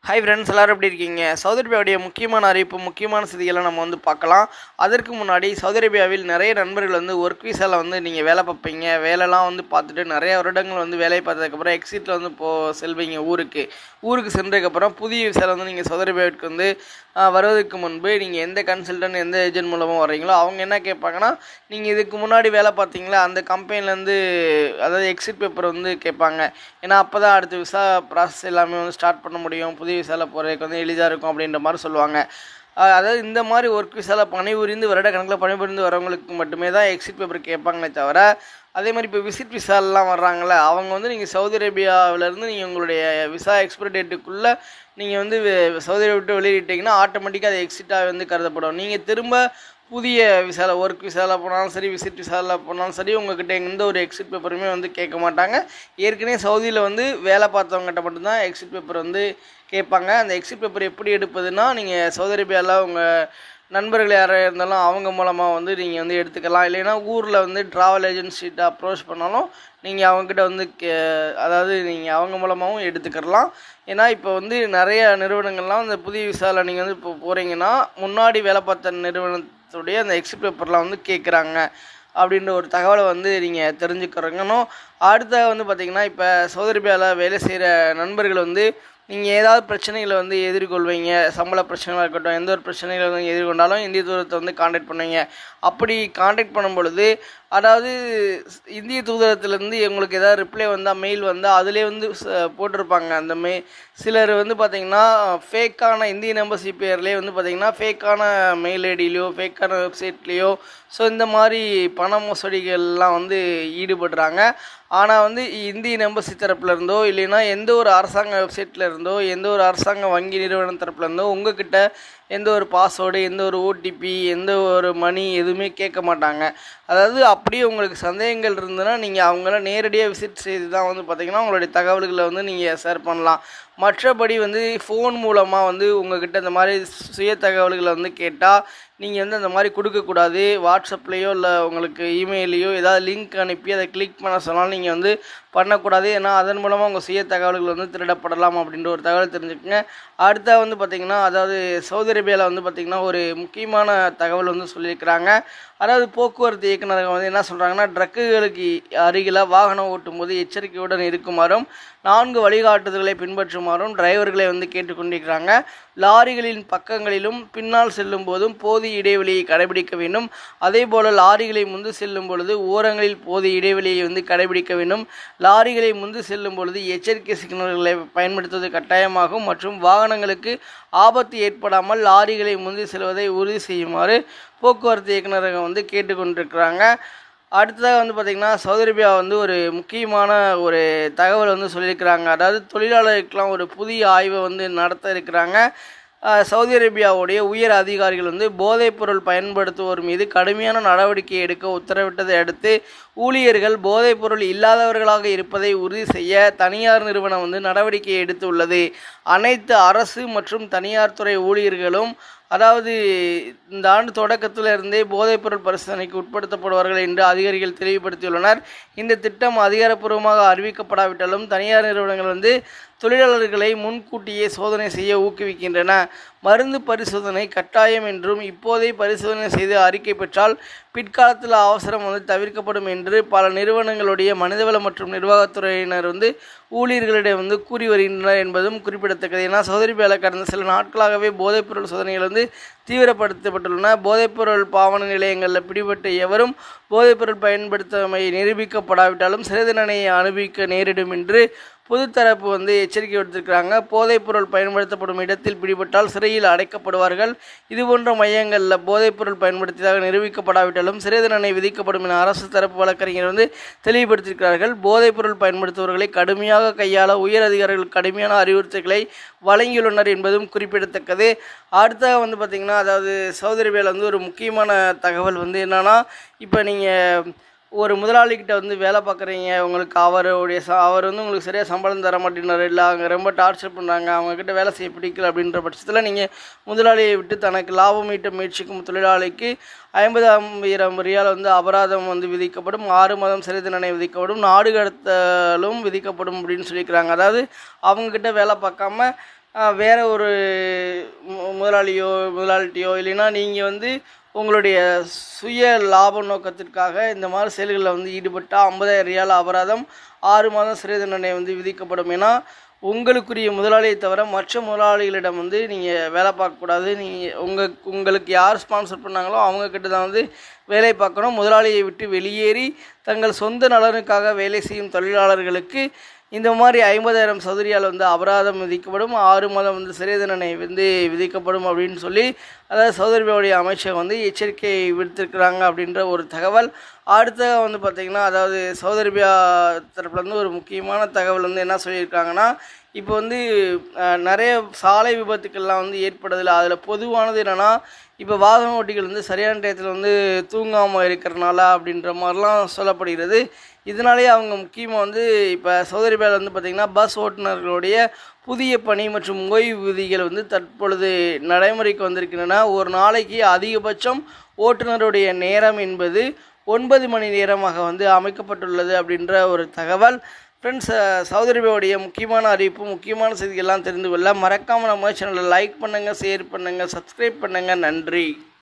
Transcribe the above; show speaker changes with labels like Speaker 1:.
Speaker 1: hi friends எல்லாரும் எப்படி இருக்கீங்க சவுதி அரேபியாவுடைய முக்கியமான அறிவிப்பு முக்கியமான செய்திகளை நம்ம வந்து பார்க்கலாம் அதற்கு முன்னாடி சவுதி அரேபியாவில் நிறைய நண்பர்கள் வந்து ஒர்க் விசாவில் வந்து நீங்கள் வேலை பார்ப்பீங்க வேலைலாம் வந்து பார்த்துட்டு நிறைய வருடங்கள் வந்து வேலை பார்த்ததுக்கப்புறம் எக்ஸிட்டில் வந்து போ செல்வீங்க ஊருக்கு ஊருக்கு சென்றதுக்கப்புறம் புதிய விசாவில் வந்து நீங்கள் சவுதி அரேபியாவுக்கு வந்து ஆஹ், வருவதற்கு முன்பு நீங்கள் எந்த கன்சல்டன்ட் எந்த ஏஜென்ட் மூலமாக வர்றீங்களோ அவங்க என்ன கேட்பாங்கன்னா நீங்கள் இதுக்கு முன்னாடி வேலை பார்த்தீங்களா அந்த கம்பெனிலேருந்து அதாவது எக்ஸிட் பேப்பர் வந்து கேட்பாங்க ஏன்னா அப்போ தான் அடுத்த விசா ப்ராசஸ் எல்லாமே வந்து ஸ்டார்ட் பண்ண முடியும் புதிய விசாவில் போகிறதுக்கு வந்து எளிதாக இருக்கும் அப்படின்ற மாதிரி சொல்லுவாங்க ஆஹ் அதாவது இந்த மாதிரி ஒர்க் விசாவில் பணிபுரிந்து வருட கணக்கில் பணிபுரிந்து வரவங்களுக்கு மட்டுமே தான் எக்ஸிட் பேப்பர் கேட்பாங்களே தவிர அதே மாதிரி இப்போ விசிட் விசாலெலாம் வர்றாங்கல்ல அவங்க வந்து நீங்கள் சவுதி அரேபியாவிலேருந்து நீங்கள் உங்களுடைய விசா எக்ஸ்பிரி டேட்டுக்குள்ளே நீங்கள் வந்து வெ- சவுதி அரேபியா விட்டு வெளியிட்டீங்கன்னா ஆட்டோமேட்டிக்காக அது எக்ஸிட்டாக வந்து கருதப்படும் நீங்கள் திரும்ப புதிய விசாவில் ஒர்க் விசாவில் போனாலும் சரி விசிட் விசாவில் போனாலும் சரி உங்ககிட்ட எந்த ஒரு எக்ஸிட் பேப்பருமே வந்து கேட்க மாட்டாங்க ஏற்கனவே சவுதியில் வந்து வேலை பார்த்தவங்ககிட்ட மட்டும்தான் எக்ஸிட் பேப்பர் வந்து கேட்பாங்க அந்த எக்ஸிட் பேப்பர் எப்படி எடுப்பதுன்னா நீங்கள் சவுதி அரேபியாவில் உங்கள் நண்பர்கள் யாராக இருந்தாலும் அவங்க மூலமாக வந்து நீங்கள் வந்து எடுத்துக்கலாம் இல்லைன்னா ஊரில் வந்து ட்ராவல் ஏஜென்சிட்ட அப்ரோச் பண்ணாலும் நீங்கள் அவங்ககிட்ட வந்து கே அதாவது நீங்கள் அவங்க மூலமாகவும் எடுத்துக்கலாம் ஏன்னா இப்போ வந்து நிறைய நிறுவனங்கள்லாம் அந்த புதிய விசாவில் நீங்கள் வந்து இப்போ போகிறீங்கன்னா முன்னாடி வேலை பார்த்த நிறுவனத்துடைய அந்த எக்ஸிட் பேப்பர்லாம் வந்து கேட்குறாங்க அப்படின்ற ஒரு தகவலை வந்து நீங்கள் தெரிஞ்சுக்கிறங்கணும் அடுத்த வந்து பார்த்திங்கன்னா இப்போ சவுதி அரேபியாவில் வேலை செய்கிற நண்பர்கள் வந்து நீங்கள் ஏதாவது பிரச்சனைகளை வந்து எதிர்கொள்வீங்க சம்பள பிரச்சனைகளாக இருக்கட்டும் எந்த ஒரு பிரச்சனைகளை வந்து எதிர்கொண்டாலும் இந்திய தூதரத்தை வந்து காண்டாக்ட் பண்ணுவீங்க அப்படி காண்டாக்ட் பண்ணும் பொழுது அதாவது ஸ்- இந்திய தூதரத்துலேருந்து உங்களுக்கு ஏதாவது ரிப்ளை வந்தால் மெயில் வந்தால் அதிலே வந்து ச- போட்டிருப்பாங்க அந்த மெய் சிலர் வந்து பார்த்திங்கன்னா ஃபேக்கான இந்தியன் எம்பசி பேர்லேயே வந்து பார்த்திங்கன்னா ஃபேக்கான மெயில் ஐடியிலையோ ஃபேக்கான வெப்சைட்லேயோ ஸோ இந்த மாதிரி பண மோசடிகள்லாம் வந்து ஈடுபடுறாங்க ஆனால் வந்து இந்தியன் எம்பசி தரப்புல இருந்தோ இல்லைன்னா எந்த ஒரு அரசாங்க வெப்சைட்ல இருந்தோ எந்த ஒரு அரசாங்க வங்கி நிறுவனம் தரப்புல இருந்தோ உங்ககிட்ட எந்த ஒரு பாஸ்வேர்டு எந்த ஒரு ஓடிபி எந்த ஒரு மணி எதுவுமே கேட்க மாட்டாங்க அதாவது அப்படியே உங்களுக்கு சந்தேகங்கள் இருந்ததுன்னா நீங்கள் அவங்கள நேரடியாக விசிட் செய்து தான் வந்து பார்த்தீங்கன்னா உங்களுடைய தகவல்களை வந்து நீங்கள் ஷேர் பண்ணலாம் மற்றபடி வந்து ஃபோன் மூலமாக வந்து உங்ககிட்ட இந்த மாதிரி சுய தகவல்களை வந்து கேட்டால் நீங்கள் வந்து அந்த மாதிரி கொடுக்கக்கூடாது வாட்ஸ்அப்லேயோ இல்லை உங்களுக்கு இமெயிலையோ ஏதாவது லிங்க் அனுப்பி அதை கிளிக் பண்ண சொன்னாலும் நீங்கள் வந்து பண்ணக்கூடாது ஏன்னா அதன் மூலமாக உங்கள் சுய தகவல்கள் வந்து திருடப்படலாம் அப்படின்ற ஒரு தகவல் தெரிஞ்சுக்கங்க அடுத்தா வந்து பார்த்திங்கன்னா அதாவது சவுதி அரேபியாவில் வந்து பார்த்திங்கன்னா ஒரு முக்கியமான தகவல் வந்து சொல்லியிருக்கிறாங்க அதாவது போக்குவரத்து இயக்குநரகம் வந்து என்ன சொல்கிறாங்கன்னா ட்ரக்குகளுக்கு அருகில் வாகனம் ஓட்டும் போது எச்சரிக்கையுடன் இருக்குமாறும் நான்கு வழிகாட்டுதல்களை பின்பற்றுமாறும் டிரைவர்களை வந்து கேட்டுக்கொண்டிருக்கிறாங்க லாரிகளின் பக்கங்களிலும் பின்னால் செல்லும் போதும் போதிய இடைவெளியை கடைபிடிக்க வேண்டும் அதே போல லாரிகளை முந்து செல்லும் பொழுது ஓரங்களில் போதிய இடைவெளியை வந்து கடைபிடிக்க வேண்டும் லாரிகளை முந்து செல்லும் பொழுது எச்சரிக்கை சிக்னல்களை பயன்படுத்துவது கட்டாயமாகும் மற்றும் வாகனங்களுக்கு ஆபத்து ஏற்படாமல் லாரிகளை முந்தி செல்வதை உறுதி செய்யுமாறு போக்குவரத்து இயக்குநரகம் வந்து கேட்டுக்கொண்டிருக்கிறாங்க அடுத்ததாக வந்து பார்த்திங்கன்னா சவுதி அரேபியா வந்து ஒரு முக்கியமான ஒரு தகவல் வந்து சொல்லியிருக்கிறாங்க அதாவது தொழிலாளருக்கெலாம் ஒரு புதிய ஆய்வை வந்து நடத்த இருக்கிறாங்க அஹ் சவுதி அரேபியாவுடைய உயர் அதிகாரிகள் வந்து போதைப்பொருள் பயன்படுத்துவோர் மீது கடுமையான நடவடிக்கை எடுக்க உத்தரவிட்டதை அடுத்து ஊழியர்கள் போதைப்பொருள் இல்லாதவர்களாக இருப்பதை உறுதி செய்ய தனியார் நிறுவனம் வந்து நடவடிக்கை எடுத்துள்ளது அனைத்து அரசு மற்றும் தனியார் துறை ஊழியர்களும் அதாவது இந்த ஆண்டு தொடக்கத்தில் இருந்தே போதைப்பொருள் பரிசோதனைக்கு உட்படுத்தப்படுவார்கள் என்று அதிகாரிகள் தெளிவுபடுத்தியுள்ளனர் இந்த திட்டம் அதிகாரப்பூர்வமாக அறிவிக்கப்படாவிட்டாலும் தனியார் நிறுவனங்கள் வந்து தொழிலாளர்களை முன்கூட்டியே சோதனை செய்ய ஊக்குவிக்கின்றன மருந்து பரிசோதனை கட்டாயம் என்றும் இப்போதே பரிசோதனை செய்து அறிக்கை பெற்றால் பிற்காலத்தில் அவசரம் வந்து தவிர்க்கப்படும் என்று பல நிறுவனங்களுடைய மனிதவள மற்றும் நிர்வாகத்துறையினர் வந்து ஊழியர்களிடம் வந்து கூறி வருகின்றனர் என்பதும் குறிப்பிடத்தக்கது ஏன்னா சௌதரி பேல கடந்த சில நாட்களாகவே போதைப்பொருள் சோதனைகள் வந்து தீவிரப்படுத்தப்பட்டுள்ளன போதைப்பொருள் பாவன நிலையங்களில் பிடிபட்ட எவரும் போதைப்பொருள் பயன்படுத்தமை நிரூபிக்கப்படாவிட்டாலும் சிறை தண்டனையை அனுபவிக்க நேரிடும் என்று பொதுத்தரப்பு வந்து எச்சரிக்கை விடுத்திருக்கிறாங்க போதைப்பொருள் பயன்படுத்தப்படும் இடத்தில் பிடிபட்டால் சிறையில் அடைக்கப்படுவார்கள் இதுபோன்ற மையங்களில் போதைப்பொருள் பயன்படுத்தியதாக நிரூபிக்கப்படாவிட்டாலும் சிறை தண்டனை விதிக்கப்படும் என அரசு தரப்பு வழக்கறிஞர் வந்து தெளிவுபடுத்தியிருக்கிறார்கள் போதைப்பொருள் பயன்படுத்துபவர்களை கடுமையாக கையாள உயர் அதிகாரிகள் கடுமையான அறிவுறுத்தல்களை வழங்கியுள்ளனர் என்பதும் குறிப்பிடத்தக்கது அடுத்ததாக வந்து பார்த்திங்கன்னா அதாவது சவுதி அரேபியாவில் வந்து ஒரு முக்கியமான தகவல் வந்து என்னன்னா இப்போ நீங்கள் ஒரு முதலாளிகிட்ட வந்து வேலை பார்க்குறீங்க உங்களுக்கு அவருடைய ச அவர் வந்து உங்களுக்கு சரியாக சம்பளம் தர மாட்டேங்கிறாரு இல்லை அவங்க ரொம்ப டார்ச்சர் பண்ணுறாங்க அவங்கக்கிட்ட வேலை செய்ய பிடிக்கல அப்படின்ற பட்சத்தில் நீங்கள் முதலாளியை விட்டு தனக்கு லாபம் ஈட்ட முயற்சிக்கும் தொழிலாளிக்கு ஐம்பதாயிரம் ரியால் வந்து அபராதம் வந்து விதிக்கப்படும் ஆறு மாதம் சிறை தண்டனை விதிக்கப்படும் நாடு கடத்தலும் விதிக்கப்படும் அப்படின்னு சொல்லியிருக்கிறாங்க அதாவது அவங்கக்கிட்ட வேலை பார்க்காம ஆஹ், வேற ஒரு மு- முதலாளியோ முதலாளிட்டியோ இல்லைன்னா நீங்கள் வந்து உங்களுடைய சுய லாப நோக்கத்திற்காக இந்த மாதிரி செயல்களில் வந்து ஈடுபட்டால் ஐம்பதாயிரம் ரியால் அபராதம் ஆறு மாதம் சிறை தண்டனை வந்து விதிக்கப்படும் ஏன்னா உங்களுக்குரிய முதலாளியை தவிர மற்ற முதலாளிகளிடம் வந்து நீங்கள் வேலை பார்க்கக்கூடாது நீங்கள் உங்கள் உங்களுக்கு யார் ஸ்பான்சர் பண்ணாங்களோ அவங்க கிட்ட தான் வந்து வேலை பார்க்கணும் முதலாளியை விட்டு வெளியேறி தங்கள் சொந்த நலனுக்காக வேலை செய்யும் தொழிலாளர்களுக்கு இந்த மாதிரி ஐம்பதாயிரம் சதுரியால் வந்து அபராதம் விதிக்கப்படும் ஆறு மாதம் வந்து சிறை தண்டனை வந்து விதிக்கப்படும் அப்படின்னு சொல்லி அதாவது சவுதி அரேபியாவுடைய அமைச்சர் வந்து எச்சரிக்கை விடுத்திருக்கிறாங்க அப்படின்ற ஒரு தகவல் அடுத்த வந்து பார்த்திங்கன்னா அதாவது சவுதி அரேபியா தரப்புலேருந்து ஒரு முக்கியமான தகவல் வந்து என்ன சொல்லியிருக்காங்கன்னா இப்போ வந்து அஹ், நிறைய சாலை விபத்துக்கள்லாம் வந்து ஏற்படுதில்ல அதில் பொதுவானது என்னென்னா இப்போ வாகன ஓட்டிகள் வந்து சரியான டயத்தில் வந்து தூங்காமல் இருக்கிறனால அப்படின்ற மாதிரிலாம் சொல்லப்படுகிறது இதனாலேயே அவங்க முக்கியமாக வந்து இப்போ சவுதி அரேபியாவில் வந்து பார்த்திங்கன்னா பஸ் ஓட்டுநர்களுடைய புதிய பணி மற்றும் ஓய்வு விதிகள் வந்து தற்பொழுது நடைமுறைக்கு வந்திருக்கின்றன ஒரு நாளைக்கு அதிகபட்சம் ஓட்டுநருடைய நேரம் என்பது ஒன்பது மணி நேரமாக வந்து அமைக்கப்பட்டுள்ளது அப்படின்ற ஒரு தகவல் ஃப்ரெண்ட்ஸ் சவுதி அரேபியாவுடைய முக்கியமான அறிவிப்பு முக்கியமான செய்திகள்லாம் தெரிந்து கொள்ள மறக்காமல் நம்ம சேனலை லைக் பண்ணுங்கள் ஷேர் பண்ணுங்கள் சப்ஸ்கிரைப் பண்ணுங்கள் நன்றி